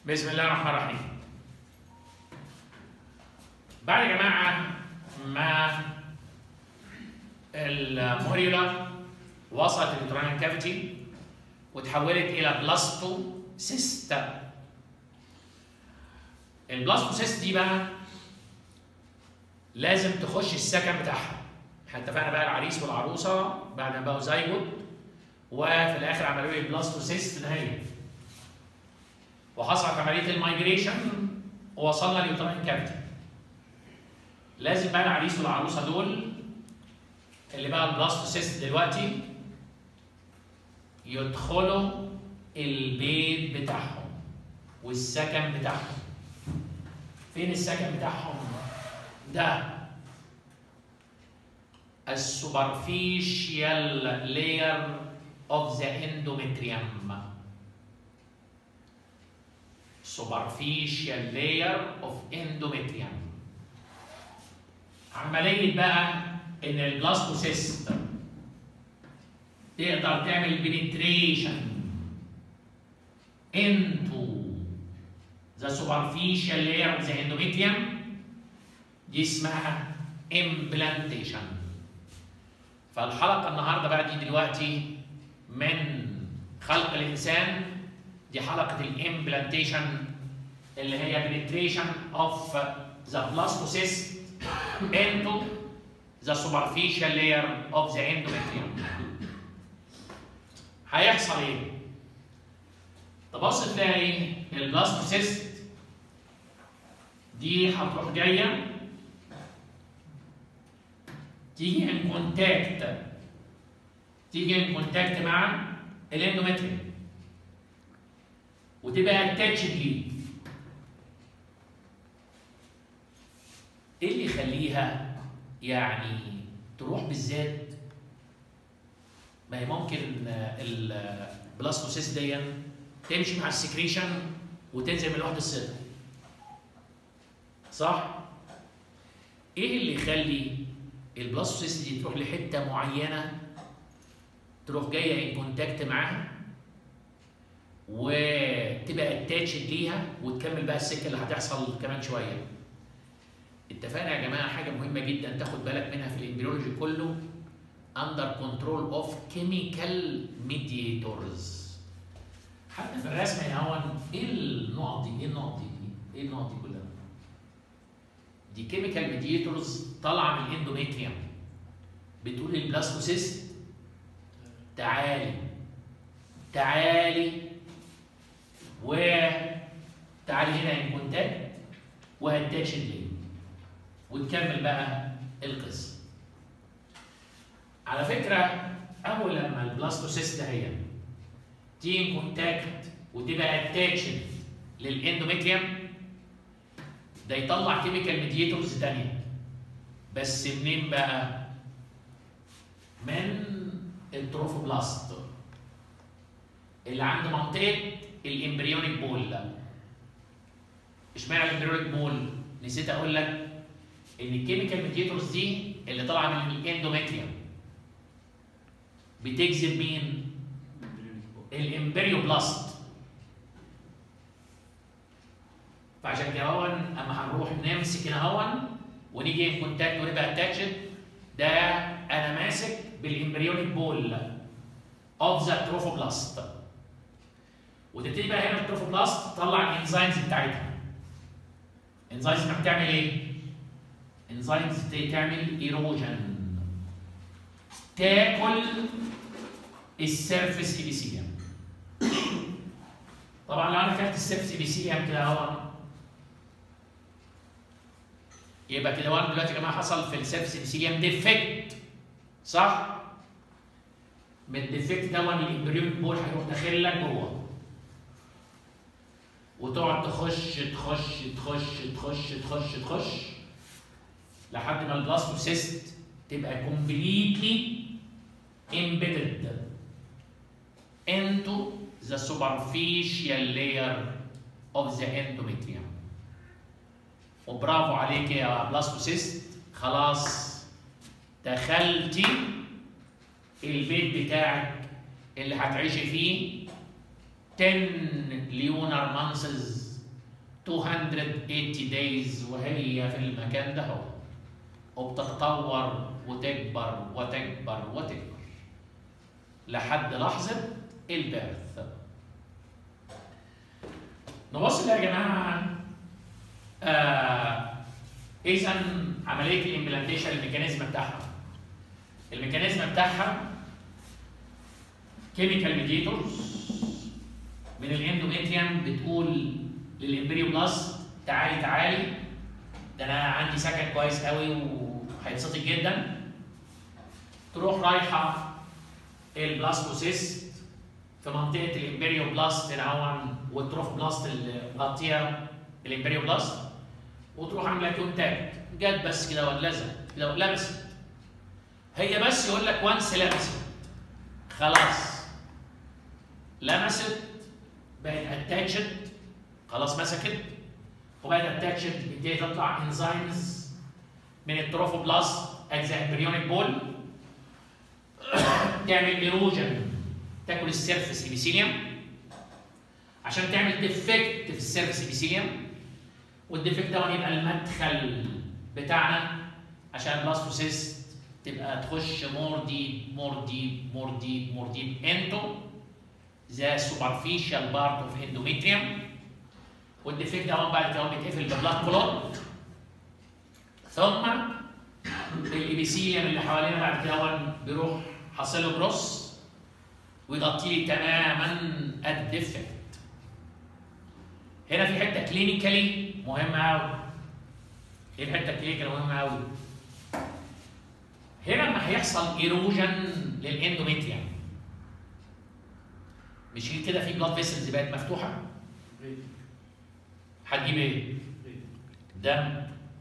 بسم الله الرحمن الرحيم بعد يا جماعة ما الموريولا وصلت الانترانال كافيتي وتحولت إلى بلاستوسيست البلاستوسيست دي بقى لازم تخش السكن بتاعها احنا اتفقنا بقى العريس والعروسة بعد ما بقوا زيجوت وفي الآخر عملوا لي البلاستوسيست نهائي وحصلت عمليه المايجريشن ووصلنا لليوتراين كافيتي لازم بقى العريس والعروسه دول اللي بقى البلاستوسيست دلوقتي يدخلوا البيت بتاعهم والسكن بتاعهم فين السكن بتاعهم ده السوبرفيشيال لاير اوف ذا اندومتريوم superficial layer of endometrium عملية بقى إن البلاستوسيست تقدر تعمل penetration into the superficial layer of the endometrium دي اسمها implantation فالحلقة النهاردة بقى دي دلوقتي من خلق الإنسان دي حلقة الامبلانتيشن اللي هي penetration of the blastocyst into the superficial layer of the endometrium. هيحصل ايه؟ تبص تلاقي البلاستوسيست دي هتروح جايه تيجي ان كونتاكت تيجي ان كونتاكت مع الاندومتريوم وتبقى اتاتشد ليه ايه اللي يخليها يعني تروح بالذات ما هي ممكن البلاستوسيس دي تمشي مع السكريشن وتنزل من الوحده الصدر صح ايه اللي يخلي البلاستوسيس دي تروح لحته معينه تروح جايه ان كونتاكت معاها وتبقى اتاتشد ليها وتكمل بقى السكه اللي هتحصل كمان شويه. اتفقنا يا جماعه حاجه مهمه جدا تاخد بالك منها في الامبريولوجي كله under control of chemical mediators. حتى في الرسم هنا هو ايه النقط دي؟ ايه النقط دي؟ ايه النقط دي كلها؟ دي كيميكال ميديتورز طالعه من الاندوميتريوم بتقول للبلاستوسيست تعالي تعالي وتعالي هنا ان كونتاكت وهتاتشد ليه وتكمل بقى القصه على فكره اول لما البلاستوسيست هي تيجي ان كونتاكت وتبقى اتاتشد للاندوميتريوم ده يطلع كيميكال ميديتورز تانية بس منين بقى؟ من التروفوبلاست اللي عند منطقه الامبريونيك بول اشمعنى الامبريونيك بول نسيت اقول لك ان الكيميكال ميديتورز دي اللي طالعه من الاندوميتريوم بتجذب مين الامبريوبلاست فعشان كده هون اما هنروح نمسك هنا هون ونيجي ان كونتاكت ونبقى اتاتشد ده انا ماسك بالامبريونيك بول اوف ذا تروفوبلاست وتبتدي بقى هنا التروفوبلاست تطلع الانزيمز بتاعتها. الانزيمز بتعمل ايه؟ انزيمز تعمل ايروجن تاكل السيرفيس ابيثيليوم. طبعا لو انا كلت السيرفيس ابيثيليوم كده اهو يبقى كده وانا دلوقتي يا جماعه حصل في السيرفيس ابيثيليوم ديفكت صح؟ من الديفكت ده الامبريون بول هيروح داخل لك جوه وتقعد تخش تخش تخش تخش تخش تخش لحد ما البلاستوسيست تبقى كومبليتلي embedded into the superficial layer of the endometrium وبرافو عليك يا بلاستوسيست خلاص دخلتي البيت بتاعك اللي هتعيشي فيه 10 ليونر مانسز 280 days وهي في المكان ده هو وبتتطور وتكبر وتكبر وتكبر لحد لحظة البعث نبص يا جماعة آه إذا عملية الإمبلانتيشن الميكانيزم بتاعها الميكانيزم بتاعها كيميكال ميديتورز من الاندوميتريوم بتقول للامبريوبلاست تعالي تعالي ده انا عندي سكن كويس قوي وهيتسطي جدا تروح رايحه البلاستوسيست في منطقه الامبريوبلاست هنا والتروفوبلاست اللي مغطيه الامبريوبلاست وتروح عامله كونتاكت جت بس كده ولزت كده لمست هي بس يقول لك وانس لمست خلاص لمست بقت اتاتشد خلاص مسكت وبقت اتاتشد بتبتدي تطلع انزيمز من التروفوبلاست اجزاء البريونيك بول تعمل ايروجن تاكل السيرفس ايبيثيليوم عشان تعمل ديفكت في السيرفس ايبيثيليوم والديفكت ده يبقى المدخل بتاعنا عشان البلاستوسيست تبقى تخش مور ديب مور ديب مور ديب مور ديب انتو ذا سوبرفيشال بارت اوف اندوميتريوم والديفكت ده بعد كده بيتقفل ببلاك كلوت ثم الابيثيليوم اللي حوالينا بعد كده بيروح حاصل له كروس ويغطي لي تماما الديفكت هنا في حته كلينيكالي مهمه قوي ايه الحته الكلينيكالي مهمه قوي هنا لما هيحصل ايروجن للاندوميتريوم مش كده في بلاد فيسلز بقت مفتوحه هتجيب ايه؟ دم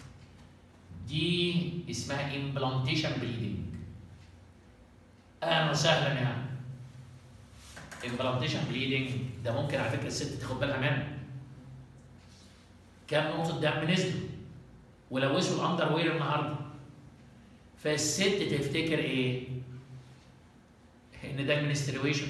دي اسمها امبلانتيشن بليدنج اهلا وسهلا يعني امبلانتيشن بليدنج ده ممكن على فكره الست تاخد بالها منه كام نقطه دم نزلوا ولوثوا الاندر وير النهارده فالست تفتكر ايه؟ ان ده المنسترويشن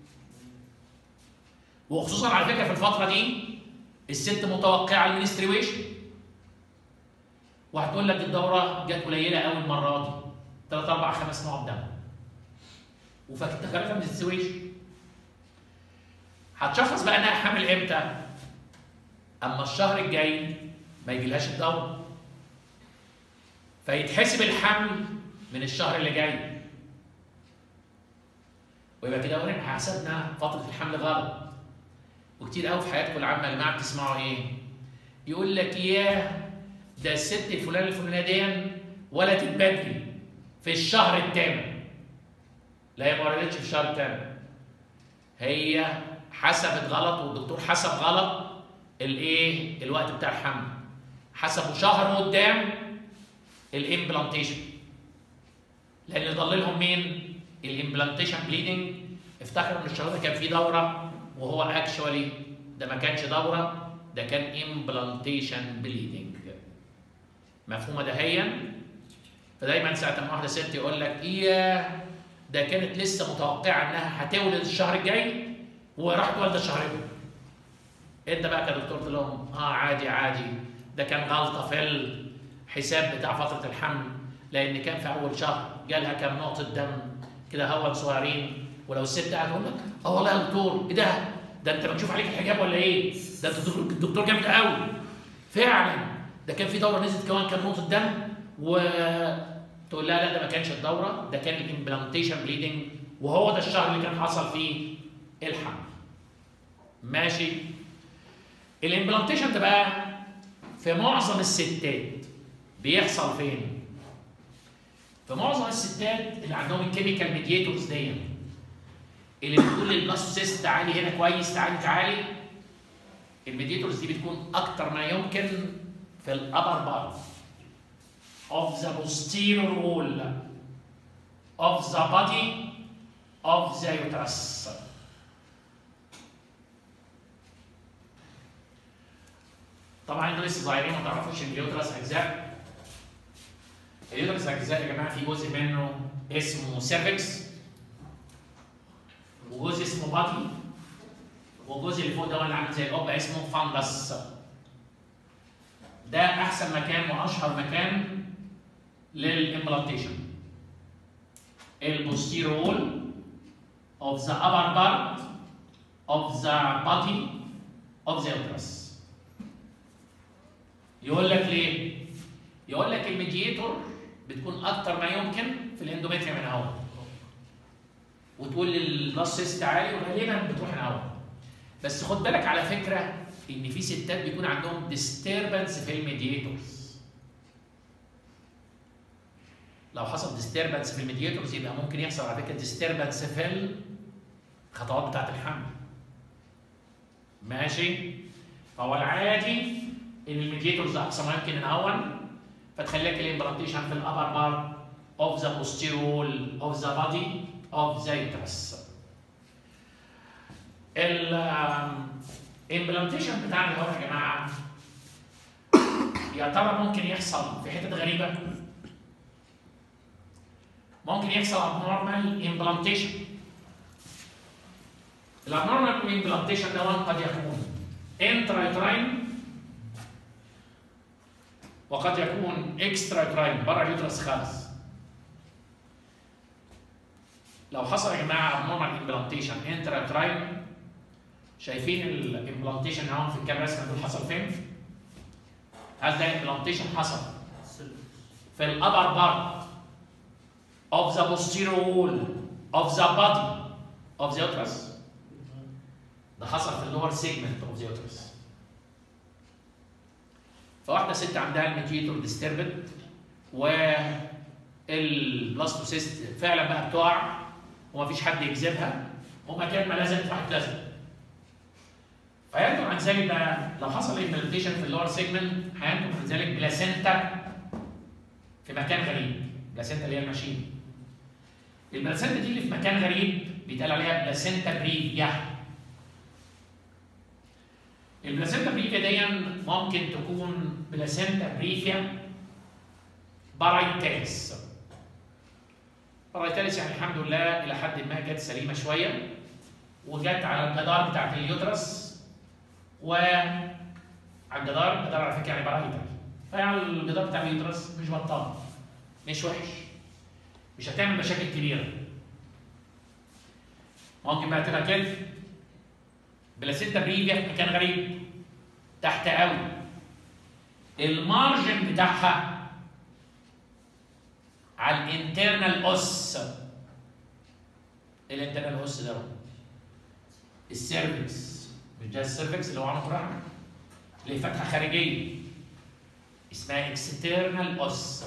وخصوصا على فكره في الفتره دي الست متوقعه المنسترويشن وهتقول لك الدوره جت قليله قوي المره دي 3 4 5 نقط دم وفاكتها منسترويشن هتشخص بقى انها حامل امتى؟ اما الشهر الجاي ما يجيلهاش الدوره فيتحسب الحمل من الشهر اللي جاي ويبقى كده قلنا احنا حسبنا فتره الحمل غلط وكتير قوي في حياتكم العامه يا جماعه بتسمعوا ايه؟ يقول لك ياه ده الست الفلانيه الفلانيه دي ولا تتبدري في الشهر الثامن لا هي ما ولدتش في الشهر الثامن هي حسبت غلط والدكتور حسب غلط الايه؟ الوقت بتاع الحمل حسبوا شهر قدام الامبلانتيشن لان اللي ضللهم مين؟ الامبلانتيشن بليدنج افتكروا ان الشهر ده كان فيه دوره وهو اكشوالي ده ما كانش دوره ده كان امبلانتيشن بليدنج مفهومه دهيا فدايما ساعه ما واحده ست يقول لك ايه ده كانت لسه متوقعه انها هتولد الشهر الجاي وراحت والده الشهر ده انت بقى كدكتور تقول لهم اه عادي عادي ده كان غلطه في الحساب بتاع فتره الحمل لان كان في اول شهر جالها كام نقطه دم كده هو صغيرين ولو الست قاعده تقول لك اه والله يا دكتور ايه ده؟ ده انت بتشوف عليك الحجاب ولا ايه؟ ده انت الدكتور جامد قوي فعلا ده كان في دوره نزلت كمان كام نقطه دم و تقول لها لا ده ما كانش الدوره ده كان الامبلانتيشن بليدنج وهو ده الشهر اللي كان حصل فيه الحمل ماشي الامبلانتيشن ده بقى في معظم الستات بيحصل فين؟ في معظم الستات اللي عندهم الكيميكال ميدياتورز دي اللي بتقول للبلاستوسيست تعالي هنا كويس تعالي تعالي الميدياتورز دي بتكون اكتر ما يمكن في الابر بارت of the posterior wall of the body of the uterus طبعا انتوا لسه صغيرين ما تعرفوش ان اليوترس اجزاء اليوترس اجزاء يا جماعه في جزء منه اسمه سيرفكس وجزء اسمه بادي والجزء اللي فوق ده اللي عامل زي القبه اسمه فانجس ده احسن مكان واشهر مكان للامبلانتيشن البوستيرو وول of the upper part of the body of the uterus يقول لك ليه؟ يقول لك الميدياتور بتكون اكتر ما يمكن في الاندوميتريوم هنا اهو وتقول للبلس سيست عالي وغالبا بتروح هنا اهو بس خد بالك على فكره ان في ستات بيكون عندهم ديستربنس في الميدياتورز لو حصل ديستربنس في الميدياتورز يبقى ممكن يحصل على فكره ديستربنس في الخطوات بتاعت الحمل ماشي فهو العادي ان الميدياتورز اقصى ما يمكن الاول فتخليك الامبلانتيشن في الابر بارت اوف ذا posterior اوف ذا بادي اوف ذا uterus الامبلانتيشن بتاعنا اللي هو يا جماعه يا ترى ممكن يحصل في حتت غريبه ممكن يحصل abnormal implantation الابنورمال implantation ده قد يكون intrauterine وقد يكون extrauterine بره اليوترس خالص لو حصل يا جماعه abnormal implantation intrauterine شايفين الامبلانتيشن اهو في الكام رسمه دول حصل فين؟ هل ده امبلانتيشن حصل في الابر بارت of the posterior wall of the body of the uterus ده حصل في اللور سيجمنت اوف ذا يوترس فواحده ست عندها الميديتور ديستربد والبلاستوسيست فعلا بقى بتقع ومفيش حد يجذبها ومكان ما لازم تروح تلزق فينتج عن ذلك بقى لو حصل امبلانتيشن في اللور سيجمنت هينتج عن ذلك بلاسينتا في مكان غريب بلاسينتا اللي هي الماشين البلاسينتا دي اللي في مكان غريب بيتقال عليها بلاسينتا بريفيا البلاسينتا بريفيا دي ممكن تكون بلاسينتا بريفيا بارايتاليس بارايتاليس يعني الحمد لله الى حد ما جت سليمه شويه وجت على الجدار بتاعت اليوترس وعلى الجدار الجدار على فكره يعني بارايتال فيعني الجدار بتاع اليوترس مش بطال مش وحش مش هتعمل مشاكل كبيره ممكن بقى تبقى كده بلاسينتا بريفيا في مكان غريب تحت قوي المارجن بتاعها على الانترنال اوس الانترنال اوس ده السيرفكس مش ده السيرفكس اللي هو عنق الرحم اللي فتحه خارجيه اسمها اكسترنال اوس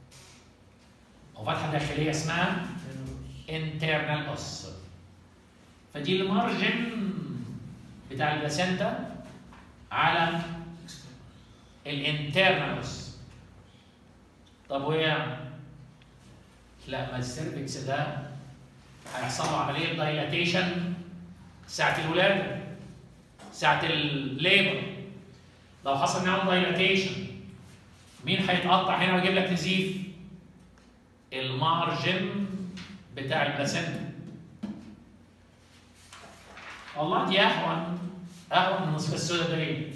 وفتحه داخليه اسمها انترنال اوس فدي المارجن بتاع البلاسينتا على الانترنالز طب وايه لا ما السيرفكس ده هيحصل له عمليه دايلاتيشن ساعه الولاده ساعه الليبر لو حصل معاهم دايلاتيشن مين هيتقطع هنا ويجيب لك نزيف المارجن بتاع البلاسينتا والله دي اهون اهون من النسخه السوداء ده ليه؟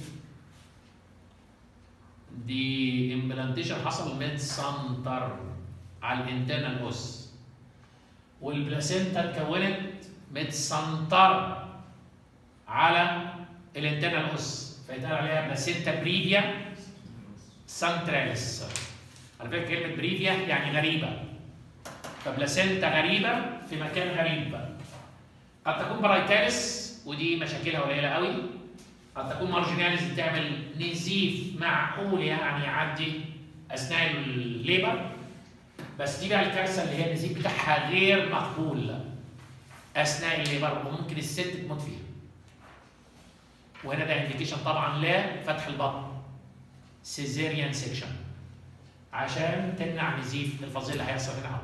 دي امبلانتيشن حصل ميد سنتر على الانترنال اوس والبلاسينتا اتكونت ميد سنتر على الانترنال اوس فيتقال عليها بلاسينتا بريفيا سنتراليس على فكره كلمه بريفيا يعني غريبه فبلاسينتا غريبه في مكان غريب بقى قد تكون برايتاليس ودي مشاكلها قليله قوي قد تكون مارجيناليز بتعمل نزيف معقول يعني يعدي اثناء الليبر بس دي بقى الكارثه اللي هي النزيف بتاعها غير مقبول اثناء الليبر وممكن الست تموت فيها وهنا ده انديكيشن طبعا لفتح البطن سيزيريان سيكشن عشان تمنع نزيف الفظيع اللي هيحصل هنا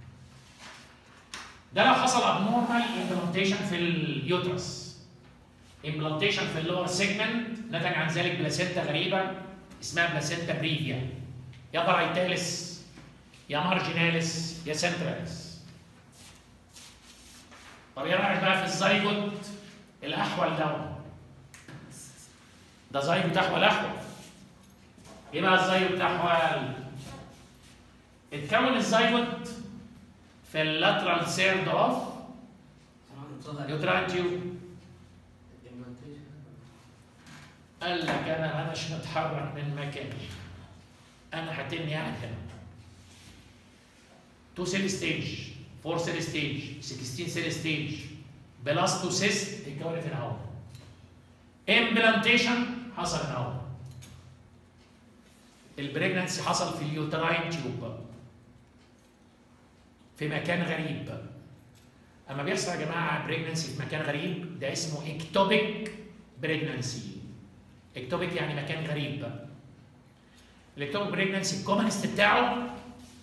ده لو حصل abnormal implantation في اليوترس implantation في اللور سيجمنت نتج عن ذلك بلاسينتا غريبه اسمها بلاسينتا بريفيا يا برايتاليس يا مارجيناليس يا سنتراليس طب ايه رايك بقى في الزيجوت الاحول ده ده زيجوت احول احول ايه بقى الزيجوت احوال اتكون الزيجوت في اللاترال سيرد اوف يوتراين تيوب قال لك انا انا مش متحرك من مكاني انا هتني قاعد هنا 2 سيل ستيج 4 سيل ستيج 16 سيل ستيج بلس 2 سيست اتكونت هنا اهو امبلانتيشن حصل هنا اهو البريجننسي حصل في اليوتراين تيوب في مكان غريب اما بيحصل يا جماعه بريجننسي في مكان غريب ده اسمه اكتوبيك بريجننسي اكتوبيك يعني مكان غريب الاكتوبيك بريجننسي الكومنست بتاعه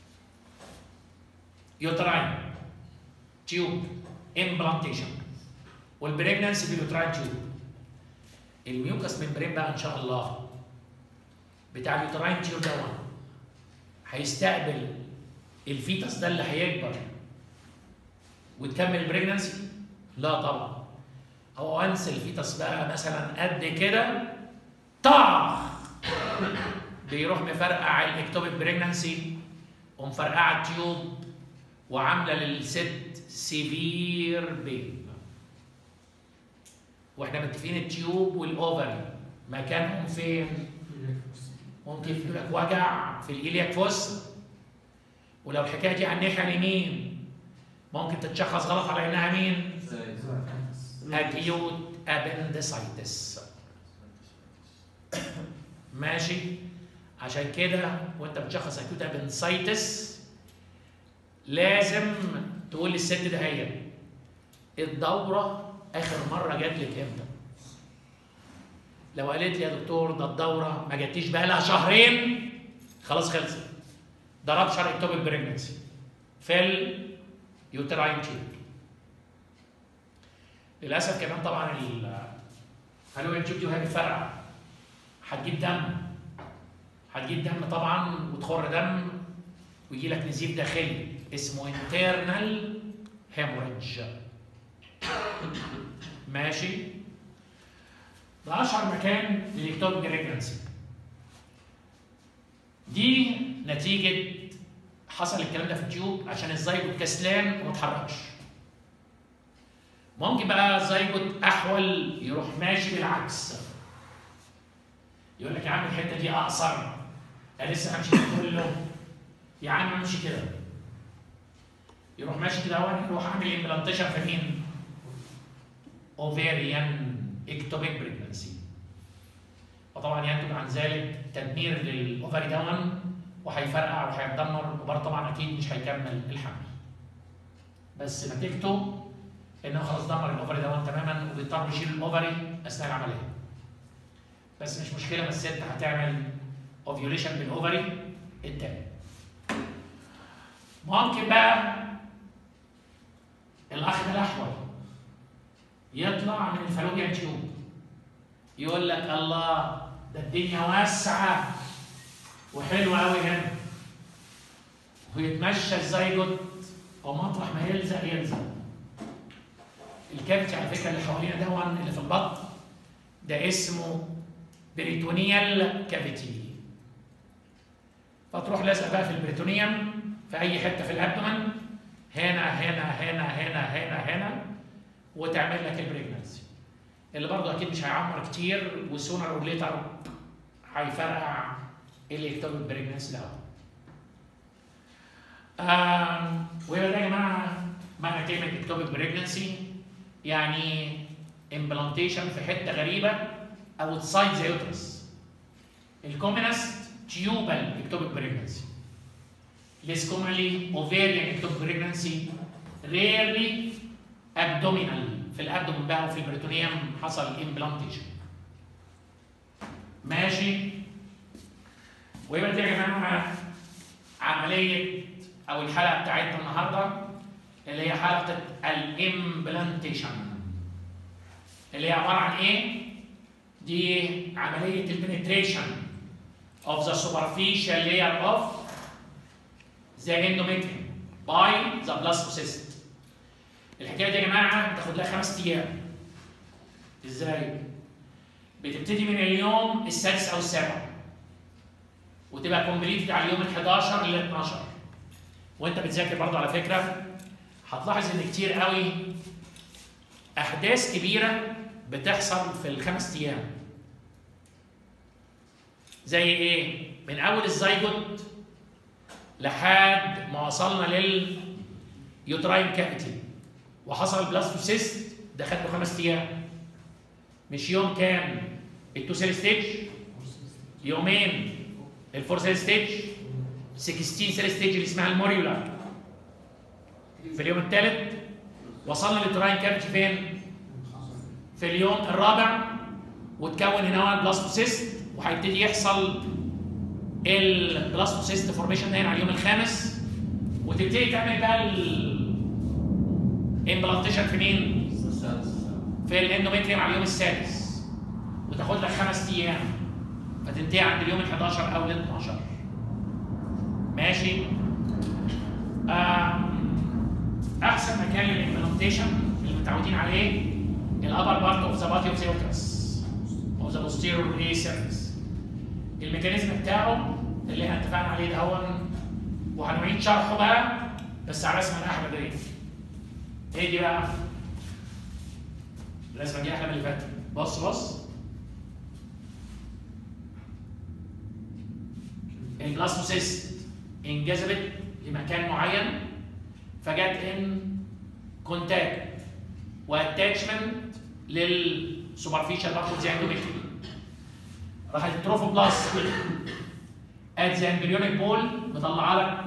يوتراين تيوب امبلانتيشن والبريجننسي في اليوتراين تيوب الميوكس ممبرين بقى ان شاء الله بتاع اليوتراين تيوب ده هيستقبل الفيتس ده اللي هيكبر وتكمل البريجننسي؟ لا طبعا هو وانس الفيتس بقى مثلا قد كده طاخ بيروح مفرقع الاكتوبيك بريجننسي ومفرقعه التيوب وعامله للست سيفير بين واحنا متفقين التيوب والاوفري مكانهم فين؟ ممكن يجيب لك وجع في الإيلياك فوس ولو الحكايه دي على الناحيه اليمين ممكن تتشخص غلط على انها مين؟ اكيوت ابندسايتس ماشي عشان كده وانت بتشخص اكيوت ابندسايتس لازم تقول للست ده هي الدوره اخر مره جات لك امتى؟ لو قالت لي يا دكتور ده الدوره ما جاتليش بقى لها شهرين خلاص خلصت ده رابشر اكتوبيك بريجنسي في اليوتراين تيوب للاسف كمان طبعا الفالوين تيوب دي وهي بتفرقع هتجيب دم هتجيب دم طبعا وتخر دم ويجي لك نزيف داخلي اسمه انترنال هيموريدج ماشي ده اشهر مكان للاكتوبيك بريجنسي دي نتيجه حصل الكلام ده في التيوب عشان الزيجوت كسلان وما اتحركش ممكن بقى الزيجوت احول يروح ماشي بالعكس يقول لك يا عم الحته دي اقصر انا لسه همشي كله يا عم امشي كده يروح ماشي كده اهو يروح عامل امبلانتيشن في مين؟ اوفيريان اكتوبيك بريجنسي وطبعا ينتج عن ذلك تدمير للاوفري دون وهيفرقع وهيتدمر وبرضه طبعا اكيد مش هيكمل الحمل بس نتيجته انه خلاص دمر الاوفري دون تماما وبيضطر يشيل الاوفري اثناء العمليه بس مش مشكله بس الست هتعمل اوفيوليشن بالاوفري التاني ممكن بقى الاخ ده الاحول يطلع من الفالوبيان تيوب يقول لك الله ده الدنيا واسعه وحلوه قوي هنا ويتمشى الزيجوت ومطرح ما يلزق يلزق الكافيتي على فكره اللي حوالينا دون اللي في البطن ده اسمه بريتونيال كافيتي فتروح لازقه بقى في البريتونيوم في اي حته في الابدومن هنا هنا هنا هنا هنا هنا وتعمل لك البريجنسي اللي برضه اكيد مش هيعمر كتير وسونر اور ليتر هيفرقع الاكتوبيك بريجنسي ده آم، ويبقى ده يا جماعه معنى كلمه اكتوبيك بريجنسي يعني امبلانتيشن في حته غريبه اوتسايد ذا يوترس الكومنست تيوبال اكتوبيك بريجنسي less commonly ovarian ectopic pregnancy rarely abdominal في الابدومن بقى وفي البريتونيوم حصل امبلانتيشن ماشي ويبقى دي يا جماعه عمليه او الحلقه بتاعتنا النهارده اللي هي حلقه الامبلانتيشن اللي هي عباره عن ايه؟ دي عمليه البنتريشن of the superficial layer of the endometrium by the blastocyst الحكايه دي يا جماعه بتاخد لها خمس ايام ازاي؟ بتبتدي من اليوم السادس او السابع وتبقى كومبليت على اليوم ال 11 لل 12 وانت بتذاكر برضه على فكره هتلاحظ ان كتير قوي احداث كبيره بتحصل في الخمس ايام زي ايه من اول الزيجوت لحد ما وصلنا لليوتراين كافيتي وحصل بلاستوسيست ده خد له خمس ايام مش يوم كام التو سيل ستيج يومين الفور سيل ستيج 16 سيل ستيج اللي اسمها الموريولا في اليوم الثالث وصلنا للتراين كافيتي فين؟ في اليوم الرابع وتكون هنا البلاستوسيست وهيبتدي يحصل البلاستوسيست فورميشن هنا على اليوم الخامس وتبتدي تعمل بقى الامبلانتيشن في مين؟ في الاندوميتريوم على اليوم السادس وتاخد لك خمس ايام فتنتهي عند اليوم ال 11 او ال 12 ماشي آم، احسن مكان للامبلانتيشن اللي متعودين عليه الابر بارت اوف ذا بادي اوف ذا يوترس او ذا posterior ايه سيرفيس الميكانيزم بتاعه اللي احنا اتفقنا عليه ده هو وهنعيد شرحه بقى بس على رسمه احمد ايه ايه دي بقى الرسمه دي احلى من اللي فاتت بص بص البلاستوسيست انجذبت لمكان معين فجت ان كونتاكت واتاتشمنت للسوبرفيشال بارت زي اندوميتريوم راحت التروفوبلاست ات ذا امبريونيك بول مطلعه لك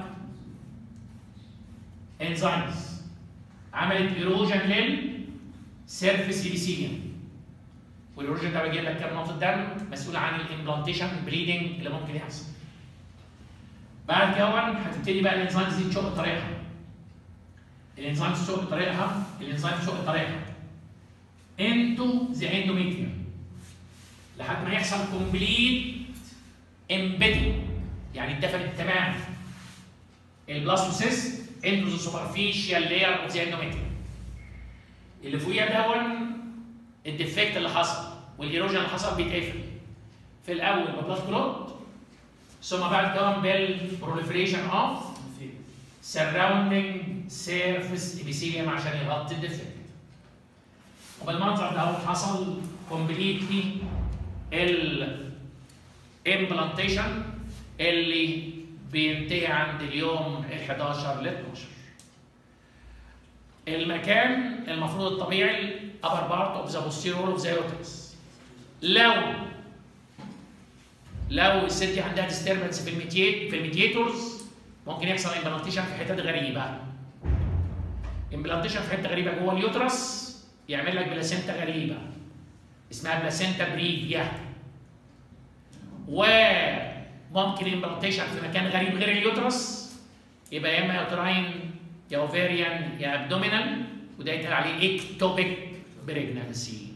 انزيمز عملت ايروجن للسيرفيس ايبيثيليوم والايروجن ده بيجيب لك كام نقطه دم مسؤول عن الامبلانتيشن بليدنج اللي ممكن يحصل بعد كده هتبتدي بقى الانزيمز دي تشق طريقها الانزيمز تشق طريقها الانزيمز تشق طريقها انتو ذا اندوميتريوم لحد ما يحصل كومبليت امبيدنج يعني اتدفنت تماما البلاستوسيست انتو ذا سوبرفيشال لاير اوف ذا اندوميتريوم اللي فوقيها دون الديفكت اللي حصل والايروجن اللي حصل بيتقفل في الاول ببلاد كلوت ثم بعد كده بالبروليفريشن اوف سراوندينج سيرفيس ابيثيليوم عشان يغطي الديفكت وبالمنظر ده هو حصل كومبليتلي الامبلانتيشن اللي بينتهي عند اليوم ال 11 ل 12 المكان المفروض الطبيعي upper part of the posterior of the uterus لو لو الست دي عندها disturbance في الميديات في الميدياتورز ممكن يحصل امبلانتيشن في حتت غريبه امبلانتيشن في حته غريبه جوه اليوترس يعمل لك بلاسينتا غريبه اسمها بلاسينتا بريفيا وممكن امبلانتيشن في مكان غريب غير اليوترس يبقى يا اما يوتراين يا اوفيريان يا ابدومينال وده يتقال عليه اكتوبيك بريجنانسي